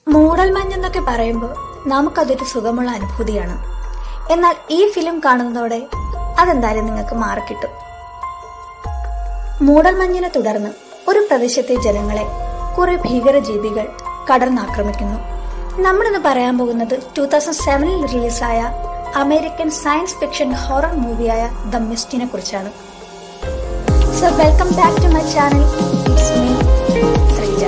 മൂടൽമഞ്ഞ് എന്നൊക്കെ പറയുമ്പോൾ നമുക്കതൊരു സുഖമുള്ള അനുഭൂതിയാണ് എന്നാൽ ഈ ഫിലിം കാണുന്നതോടെ അതെന്തായാലും നിങ്ങൾക്ക് മാറിക്കിട്ടും മൂടൽമഞ്ഞിനെ തുടർന്ന് ഒരു പ്രദേശത്തെ ജനങ്ങളെ കുറെ ഭീകരജീവികൾ കടന്നാക്രമിക്കുന്നു നമ്മളിന്ന് പറയാൻ പോകുന്നത് ടൂ തൗസൻഡ് സെവനിൽ റിലീസായ അമേരിക്കൻ സയൻസ് ഫിക്ഷൻ ഹൊറർ മൂവിയായ ദ മിസ്റ്റിനെ കുറിച്ചാണ് so welcome back to my channel it's me Sreeja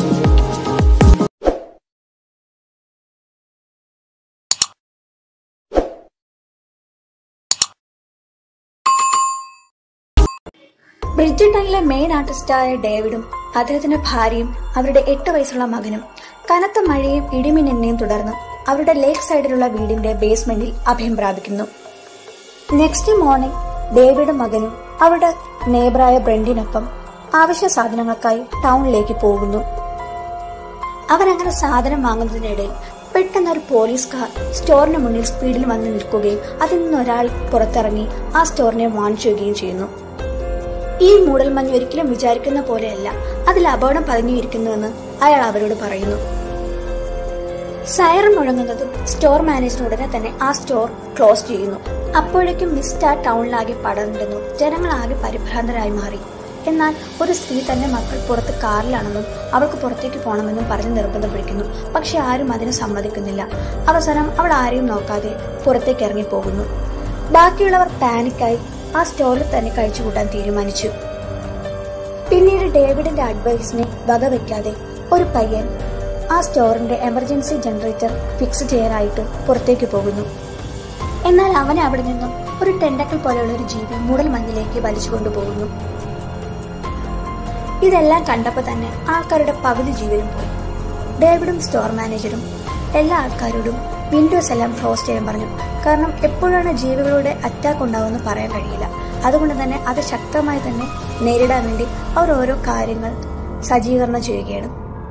ബ്രിഡ്ജിട്ടണിലെ മെയിൻ ആർട്ടിസ്റ്റായ ഡേവിഡും അദ്ദേഹത്തിന്റെ ഭാര്യയും അവരുടെ എട്ട് വയസ്സുള്ള മകനും കനത്ത മഴയും ഇടിമിന്നലിനെയും തുടർന്ന് അവരുടെ ലേക്ക് സൈഡിലുള്ള വീടിന്റെ ബേസ്മെന്റിൽ അഭയം പ്രാപിക്കുന്നു നെക്സ്റ്റ് മോർണിംഗ് ഡേവിഡും മകനും അവരുടെ നെയ്ബറായ ബ്രെൻഡിനൊപ്പം ആവശ്യ സാധനങ്ങൾക്കായി ടൗണിലേക്ക് പോകുന്നു അവരങ്ങനെ സാധനം വാങ്ങുന്നതിനിടയിൽ പെട്ടെന്ന് ഒരു പോലീസ് കാർ സ്റ്റോറിന് മുന്നിൽ സ്പീഡിൽ വന്ന് നിൽക്കുകയും അതിൽ നിന്ന് ഒരാൾ പുറത്തിറങ്ങി ആ സ്റ്റോറിനെ വാൺ ചെയ്യുകയും ചെയ്യുന്നു ഈ മൂടൽമഞ്ഞ് ഒരിക്കലും വിചാരിക്കുന്ന പോലെയല്ല അതിൽ അപകടം പതിഞ്ഞിരിക്കുന്നുവെന്ന് അയാൾ അവരോട് പറയുന്നു സൈറൺ മുഴങ്ങുന്നതും സ്റ്റോർ മാനേജർ ഉടനെ തന്നെ ആ സ്റ്റോർ ക്ലോസ് ചെയ്യുന്നു അപ്പോഴേക്കും മിസ്റ്റ് ആ ടൗണിലാകെ പടർന്നിരുന്നു ജനങ്ങൾ ആകെ പരിഭ്രാന്തരായി മാറി എന്നാൽ ഒരു സ്ത്രീ തന്റെ മക്കൾ പുറത്ത് കാറിലാണെന്നും അവൾക്ക് പുറത്തേക്ക് പോകണമെന്നും പറഞ്ഞ് നിർബന്ധം പിടിക്കുന്നു പക്ഷെ ആരും അതിന് സമ്മതിക്കുന്നില്ല അവസാനം അവൾ ആരെയും നോക്കാതെ പുറത്തേക്ക് ഇറങ്ങി പോകുന്നു ബാക്കിയുള്ളവർ പാനിക്കായി ആ സ്റ്റോറിൽ തന്നെ കഴിച്ചുകൂട്ടാൻ തീരുമാനിച്ചു പിന്നീട് ഡേവിഡിന്റെ അഡ്വൈസിനെ വകവെക്കാതെ ഒരു പയ്യൻ ആ സ്റ്റോറിന്റെ എമർജൻസി ജനറേറ്റർ ഫിക്സ് ചെയ്യാനായിട്ട് പുറത്തേക്ക് പോകുന്നു എന്നാൽ അവനെ അവിടെ നിന്നും ഒരു ടെൻഡക്കൽ പോലെയുള്ള ഒരു ജീവി മൂടൽ മഞ്ഞിലേക്ക് വലിച്ചു കൊണ്ടുപോകുന്നു ഇതെല്ലാം കണ്ടപ്പോൾ തന്നെ ആൾക്കാരുടെ പകുതി ജീവനും പോയി ഡേവിഡും സ്റ്റോർ മാനേജരും എല്ലാ ആൾക്കാരോടും വിൻഡോസ് എല്ലാം ക്ലോസ് ചെയ്യാൻ പറഞ്ഞു കാരണം എപ്പോഴാണ് ജീവികളുടെ അറ്റാക്ക് ഉണ്ടാവുമെന്ന് പറയാൻ കഴിയില്ല അതുകൊണ്ട് തന്നെ അത് ശക്തമായി തന്നെ നേരിടാൻ വേണ്ടി അവർ ഓരോ കാര്യങ്ങൾ സജ്ജീകരണം ചെയ്യുകയാണ്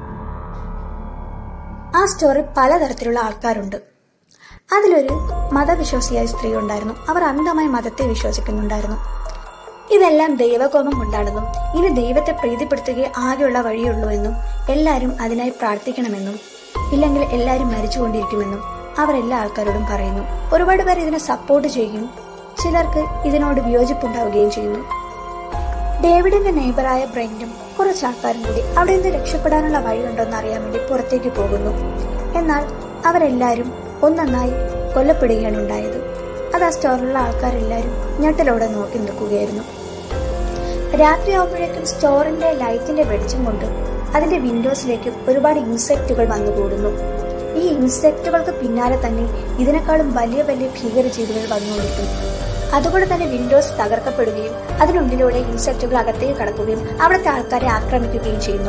ആ സ്റ്റോറിൽ പലതരത്തിലുള്ള ആൾക്കാരുണ്ട് അതിലൊരു മതവിശ്വാസിയായ സ്ത്രീ ഉണ്ടായിരുന്നു അവർ അന്ധമായി മതത്തെ വിശ്വസിക്കുന്നുണ്ടായിരുന്നു ഇതെല്ലാം ദൈവകോപം കൊണ്ടാണെന്നും ഇനി ദൈവത്തെ പ്രീതിപ്പെടുത്തുകയേ ആകെയുള്ള വഴിയുള്ളൂ എന്നും എല്ലാവരും അതിനായി പ്രാർത്ഥിക്കണമെന്നും ഇല്ലെങ്കിൽ എല്ലാവരും മരിച്ചുകൊണ്ടിരിക്കുമെന്നും അവർ എല്ലാ ആൾക്കാരോടും പറയുന്നു ഒരുപാട് പേർ ഇതിനെ സപ്പോർട്ട് ചെയ്യുകയും ചിലർക്ക് ഇതിനോട് വിയോജിപ്പുണ്ടാവുകയും ചെയ്യുന്നു ഡേവിഡിന്റെ നെയ്ബറായ ബ്രെൻഡും കുറച്ച് ആൾക്കാരും കൂടി അവിടെ നിന്ന് രക്ഷപ്പെടാനുള്ള വഴിയുണ്ടോന്ന് അറിയാൻ വേണ്ടി പുറത്തേക്ക് പോകുന്നു എന്നാൽ അവരെല്ലാവരും ഒന്നൊന്നായി കൊല്ലപ്പെടുകയാണ് ഉണ്ടായത് അത് ആ സ്റ്റോറിലുള്ള ആൾക്കാരെല്ലാവരും ഞെട്ടലോടെ നോക്കി നിൽക്കുകയായിരുന്നു രാത്രിയാവുമ്പോഴേക്കും സ്റ്റോറിന്റെ ലൈറ്റിന്റെ വെളിച്ചം കൊണ്ട് അതിന്റെ വിൻഡോസിലേക്ക് ഒരുപാട് ഇൻസെക്റ്റുകൾ വന്നുകൂടുന്നു ഈ ഇൻസെക്റ്റുകൾക്ക് പിന്നാലെ തന്നെ ഇതിനേക്കാളും വലിയ വലിയ ഭീകരജീവികൾ വന്നുകൊണ്ടിരിക്കുന്നു അതുകൊണ്ട് തന്നെ വിൻഡോസ് തകർക്കപ്പെടുകയും അതിനുള്ളിലൂടെ ഇൻസെക്റ്റുകൾ അകത്തേക്ക് കടക്കുകയും അവിടുത്തെ ആൾക്കാരെ ആക്രമിക്കുകയും ചെയ്യുന്നു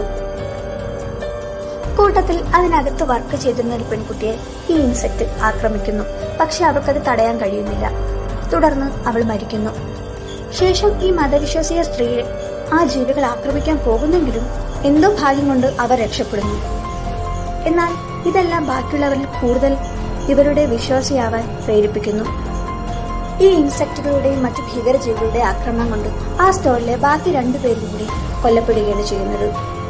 കൂട്ടത്തിൽ അതിനകത്ത് വർക്ക് ചെയ്തിരുന്ന ഒരു പെൺകുട്ടിയെ ഈ ഇൻസെക്ട് ആക്രമിക്കുന്നു പക്ഷെ അവൾക്കത് തടയാൻ കഴിയുന്നില്ല തുടർന്ന് അവൾ മരിക്കുന്നു ശേഷം ഈ മതവിശ്വാസിയ സ്ത്രീയെ ആ ജീവികൾ ആക്രമിക്കാൻ പോകുന്നെങ്കിലും എന്തോ ഭാഗ്യം കൊണ്ട് അവർ രക്ഷപ്പെടുന്നു എന്നാൽ ഇതെല്ലാം ബാക്കിയുള്ളവരിൽ കൂടുതൽ ഇവരുടെ വിശ്വാസിയാവാൻ പ്രേരിപ്പിക്കുന്നു ഈ ഇൻസെക്റ്റുകളുടെയും മറ്റു ഭീകരജീവികളുടെ ആക്രമണം കൊണ്ട് ആ സ്റ്റോറിലെ ബാക്കി രണ്ടുപേരും കൂടി കൊല്ലപ്പെടുകയാണ് ചെയ്യുന്നത്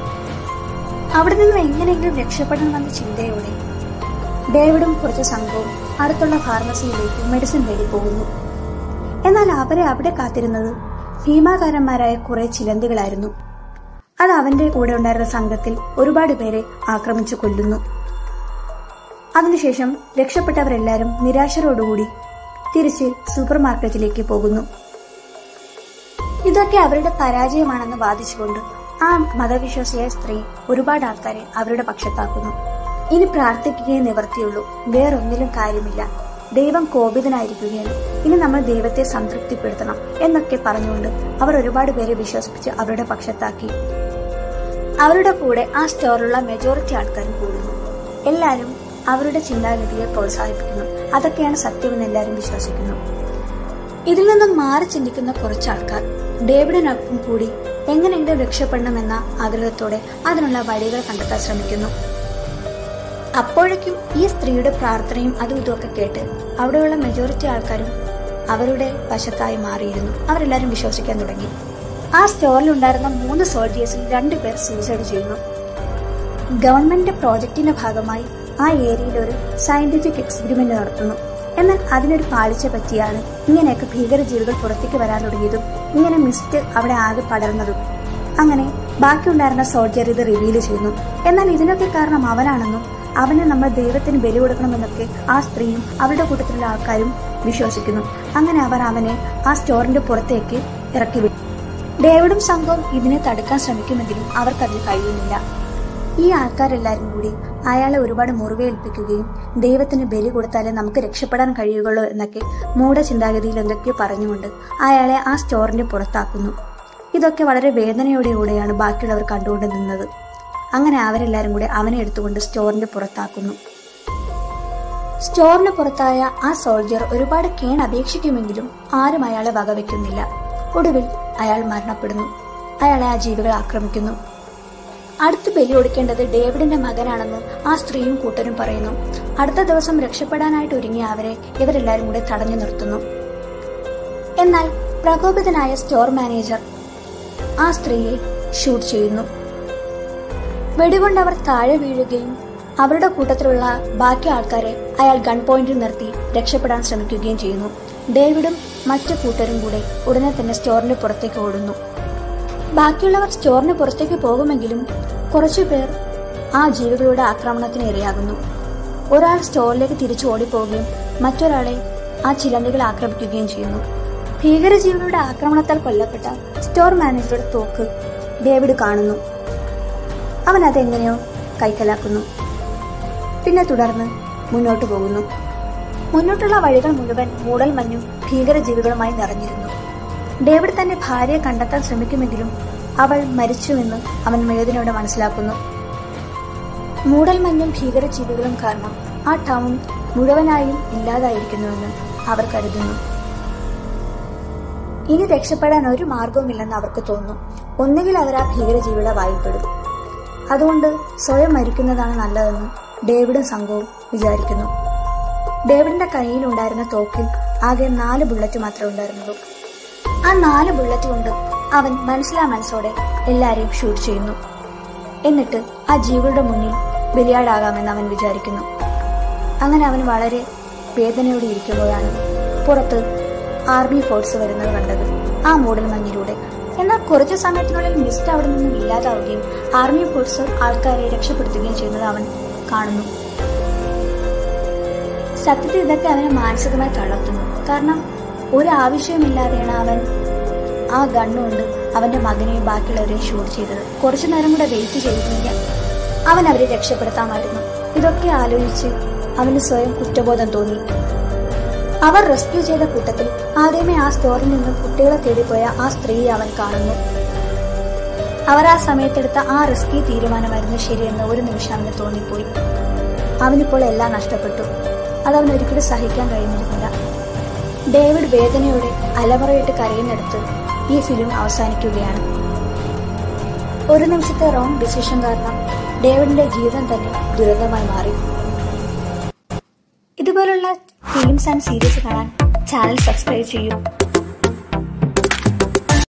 അവിടെ നിന്ന് എങ്ങനെയെങ്കിലും രക്ഷപ്പെടണമെന്ന ചിന്തയോടെ ഡേവിഡും കുറച്ച് സംഘവും അടുത്തുള്ള ഫാർമസിയിലേക്ക് മെഡിസിൻ തേടി പോകുന്നു എന്നാൽ അവരെ അവിടെ കാത്തിരുന്നത് ഭീമാകാരന്മാരായ കുറെ ചിലന്തികളായിരുന്നു അത് അവന്റെ കൂടെ ഉണ്ടായിരുന്ന സംഘത്തിൽ ഒരുപാട് പേരെ ആക്രമിച്ചു കൊല്ലുന്നു അതിനുശേഷം രക്ഷപ്പെട്ടവരെല്ലാവരും നിരാശരോടുകൂടി തിരിച്ച് സൂപ്പർ മാർക്കറ്റിലേക്ക് പോകുന്നു ഇതൊക്കെ അവരുടെ പരാജയമാണെന്ന് വാദിച്ചുകൊണ്ട് ആ മതവിശ്വാസിയായ സ്ത്രീ ഒരുപാട് ആൾക്കാരെ അവരുടെ പക്ഷത്താക്കുന്നു ഇനി പ്രാർത്ഥിക്കുകയേ നിവർത്തിയുള്ളൂ വേറൊന്നിലും കാര്യമില്ല ദൈവം കോപിതനായിരിക്കുകയാണ് ഇനി നമ്മൾ ദൈവത്തെ സംതൃപ്തിപ്പെടുത്തണം എന്നൊക്കെ പറഞ്ഞുകൊണ്ട് അവർ ഒരുപാട് പേരെ വിശ്വസിപ്പിച്ച് അവരുടെ പക്ഷത്താക്കി അവരുടെ കൂടെ ആ സ്റ്റോറിലുള്ള മെജോറിറ്റി ആൾക്കാരും കൂടുന്നു എല്ലാവരും അവരുടെ ചിന്താഗതിയെ പ്രോത്സാഹിപ്പിക്കുന്നു അതൊക്കെയാണ് സത്യമെന്ന് എല്ലാവരും വിശ്വസിക്കുന്നു ഇതിൽ നിന്നും മാറി ചിന്തിക്കുന്ന കുറച്ച് ആൾക്കാർ ഡേവിഡിനൊപ്പം കൂടി എങ്ങനെയെങ്കിലും രക്ഷപ്പെടണമെന്ന ആഗ്രഹത്തോടെ അതിനുള്ള വഴികൾ കണ്ടെത്താൻ ശ്രമിക്കുന്നു അപ്പോഴേക്കും ഈ സ്ത്രീയുടെ പ്രാർത്ഥനയും അതും ഇതുമൊക്കെ കേട്ട് അവിടെയുള്ള മെജോറിറ്റി ആൾക്കാരും അവരുടെ വശത്തായി മാറിയിരുന്നു അവരെല്ലാവരും വിശ്വസിക്കാൻ തുടങ്ങി ആ സ്റ്റോറിൽ ഉണ്ടായിരുന്ന മൂന്ന് സോൾജിയേഴ്സിൽ രണ്ടുപേർ സൂസൈഡ് ചെയ്യുന്നു ഗവൺമെന്റ് പ്രോജക്റ്റിന്റെ ഭാഗമായി ആ ഏരിയയിൽ ഒരു സയന്റിഫിക് എക്സ്പെരിമെന്റ് നടത്തുന്നു എന്നാൽ അതിനൊരു പാളിച്ച പറ്റിയാണ് ഇങ്ങനെയൊക്കെ ഭീകരജീവികൾ പുറത്തേക്ക് വരാൻ തുടങ്ങിയതും ഇങ്ങനെ മിസ്റ്റ് അവിടെ ആകെ പടർന്നതും അങ്ങനെ ബാക്കിയുണ്ടായിരുന്ന സോൾജർ ഇത് റിവീൽ ചെയ്യുന്നു എന്നാൽ ഇതിനൊക്കെ കാരണം അവനാണെന്നും അവന് നമ്മൾ ദൈവത്തിന് ബലി കൊടുക്കണമെന്നൊക്കെ ആ സ്ത്രീയും അവരുടെ കൂട്ടത്തിലുള്ള ആൾക്കാരും വിശ്വസിക്കുന്നു അങ്ങനെ അവർ അവനെ ആ സ്റ്റോറിന്റെ പുറത്തേക്ക് ഇറക്കി വിട്ടു ഡേവിഡും സംഘവും ഇതിനെ തടുക്കാൻ ശ്രമിക്കുമെങ്കിലും അവർക്കതിൽ കഴിയുന്നില്ല ഈ ആൾക്കാരെല്ലാവരും കൂടി അയാളെ ഒരുപാട് മുറിവേൽപ്പിക്കുകയും ദൈവത്തിന് ബലി കൊടുത്താലേ നമുക്ക് രക്ഷപ്പെടാൻ കഴിയുകയുള്ളൂ എന്നൊക്കെ മൂഢ ചിന്താഗതിയിൽ എന്തൊക്കെയോ പറഞ്ഞുകൊണ്ട് അയാളെ ആ സ്റ്റോറിന്റെ പുറത്താക്കുന്നു ഇതൊക്കെ വളരെ വേദനയോടെയോടെയാണ് ബാക്കിയുള്ളവർ കണ്ടുകൊണ്ട് നിന്നത് അങ്ങനെ അവരെല്ലാരും കൂടി അവനെ എടുത്തുകൊണ്ട് സ്റ്റോറിന്റെ പുറത്താക്കുന്നു സ്റ്റോറിന് പുറത്തായ ആ സോൾജർ ഒരുപാട് കേൺ അപേക്ഷിക്കുമെങ്കിലും ആരും അയാളെ വകവെക്കുന്നില്ല ഒടുവിൽ അയാൾ മരണപ്പെടുന്നു അയാളെ ആ ജീവികൾ ആക്രമിക്കുന്നു അടുത്ത് ബലി ഒടുക്കേണ്ടത് ഡേവിഡിന്റെ മകനാണെന്ന് ആ സ്ത്രീയും കൂട്ടരും പറയുന്നു അടുത്ത ദിവസം രക്ഷപ്പെടാനായിട്ട് ഒരുങ്ങിയ അവരെ ഇവരെല്ലാരും കൂടെ തടഞ്ഞു നിർത്തുന്നു എന്നാൽ പ്രകോപിതനായ സ്റ്റോർ മാനേജർ ആ സ്ത്രീയെ ഷൂട്ട് ചെയ്യുന്നു വെടികൊണ്ട് അവർ താഴെ വീഴുകയും അവരുടെ കൂട്ടത്തിലുള്ള ബാക്കി ആൾക്കാരെ അയാൾ ഗൺ പോയിന്റിൽ നിർത്തി രക്ഷപ്പെടാൻ ശ്രമിക്കുകയും ചെയ്യുന്നു ഡേവിഡും മറ്റു കൂട്ടരും കൂടെ ഉടനെ തന്നെ സ്റ്റോറിന്റെ പുറത്തേക്ക് ഓടുന്നു ബാക്കിയുള്ളവർ സ്റ്റോറിന് പുറത്തേക്ക് പോകുമെങ്കിലും കുറച്ചു പേർ ആ ജീവികളുടെ ആക്രമണത്തിന് ഇരയാകുന്നു ഒരാൾ സ്റ്റോറിലേക്ക് തിരിച്ചു ഓടിപ്പോവുകയും മറ്റൊരാളെ ആ ചിലന്തികൾ ആക്രമിക്കുകയും ചെയ്യുന്നു ഭീകരജീവികളുടെ ആക്രമണത്താൽ കൊല്ലപ്പെട്ട സ്റ്റോർ മാനേജറുടെ തോക്ക് ഡേവിഡ് കാണുന്നു അവൻ അതെങ്ങനെയോ കൈക്കലാക്കുന്നു പിന്നെ തുടർന്ന് മുന്നോട്ടു പോകുന്നു മുന്നോട്ടുള്ള വഴികൾ മുഴുവൻ മൂടൽ മഞ്ഞും ഭീകരജീവികളുമായി നിറഞ്ഞിരുന്നു ഡേവിഡ് തന്റെ ഭാര്യയെ കണ്ടെത്താൻ ശ്രമിക്കുമെങ്കിലും അവൾ മരിച്ചുവെന്ന് അവൻ വേദനയോടെ മനസ്സിലാക്കുന്നു മൂടൽമഞ്ഞും ഭീകരജീവികളും കാരണം ആ ടൗൺ മുഴുവനായും ഇല്ലാതായിരിക്കുന്നുവെന്ന് അവർ കരുതുന്നു ഇനി രക്ഷപ്പെടാൻ ഒരു മാർഗവുമില്ലെന്ന് അവർക്ക് തോന്നുന്നു ഒന്നുകിൽ അവർ ആ ഭീകരജീവിയുടെ വായിൽപ്പെടും അതുകൊണ്ട് സ്വയം മരിക്കുന്നതാണ് നല്ലതെന്ന് ഡേവിഡും സംഘവും വിചാരിക്കുന്നു ഡേവിഡിന്റെ കയ്യിലുണ്ടായിരുന്ന തോക്കിൽ ആകെ നാല് ബുള്ളറ്റ് മാത്രമേ ഉണ്ടായിരുന്നുള്ളൂ ആ നാല് ബുള്ളറ്റ് കൊണ്ട് അവൻ മനസ്സിലാ മനസ്സോടെ എല്ലാരെയും ഷൂട്ട് ചെയ്യുന്നു എന്നിട്ട് ആ ജീവിയുടെ മുന്നിൽ ബലിയാടാകാമെന്ന് അവൻ വിചാരിക്കുന്നു അങ്ങനെ അവൻ വളരെ വേദനയോടെ ഇരിക്കുമ്പോഴാണ് പുറത്ത് ആർമി ഫോഴ്സ് വരുന്നത് കണ്ടത് ആ മൂടൽ മഞ്ഞിലൂടെ എന്നാൽ കുറച്ചു സമയത്തിനുള്ളിൽ മിസ്റ്റ് അവിടെ നിന്നും ഇല്ലാതാവുകയും ആർമി ഫോഴ്സ് ആൾക്കാരെ രക്ഷപ്പെടുത്തുകയും ചെയ്യുന്നത് അവൻ കാണുന്നു സത്യത്തിൽ ഇതൊക്കെ അവനെ മാനസികമായി തളർത്തുന്നു കാരണം ഒരു ആവശ്യമില്ലാതെയാണ് അവൻ ആ ഗണ്ണുകൊണ്ട് അവന്റെ മകനെയും ബാക്കിയുള്ളവരെയും ഷൂട്ട് ചെയ്തത് കുറച്ചു നേരം കൂടെ വെയിറ്റ് ചെയ്തിരുന്നെങ്കിൽ അവൻ അവരെ രക്ഷപ്പെടുത്താമായിരുന്നു ഇതൊക്കെ ആലോചിച്ച് അവന് സ്വയം കുറ്റബോധം തോന്നി അവർ റെസ്ക്യൂ ചെയ്ത കൂട്ടത്തിൽ ആദ്യമേ ആ സ്റ്റോറിൽ നിന്ന് കുട്ടികളെ തേടിപ്പോയ ആ സ്ത്രീയെ അവൻ കാണുന്നു അവർ ആ സമയത്തെടുത്ത ആ റിസ്കി തീരുമാനമായിരുന്നു ശരിയെന്ന് ഒരു നിമിഷം അവന് തോന്നിപ്പോയി അവനിപ്പോൾ എല്ലാം നഷ്ടപ്പെട്ടു അതവൻ ഒരിക്കലും സഹിക്കാൻ കഴിയുന്നില്ല ഡേവിഡ് വേദനയോടെ അലമുറയിട്ട് കരയുന്നിടത്ത് ഈ ഫിലിം അവസാനിക്കുകയാണ് ഒരു നിമിഷത്തെ റോങ് ഡിസിഷൻ കാരണം ഡേവിഡിന്റെ ജീവിതം തന്നെ ദുരന്തമായി മാറി ഇതുപോലുള്ള ഫിലിംസ് ആൻഡ് സീരീസ് കാണാൻ ചാനൽ സബ്സ്ക്രൈബ് ചെയ്യൂ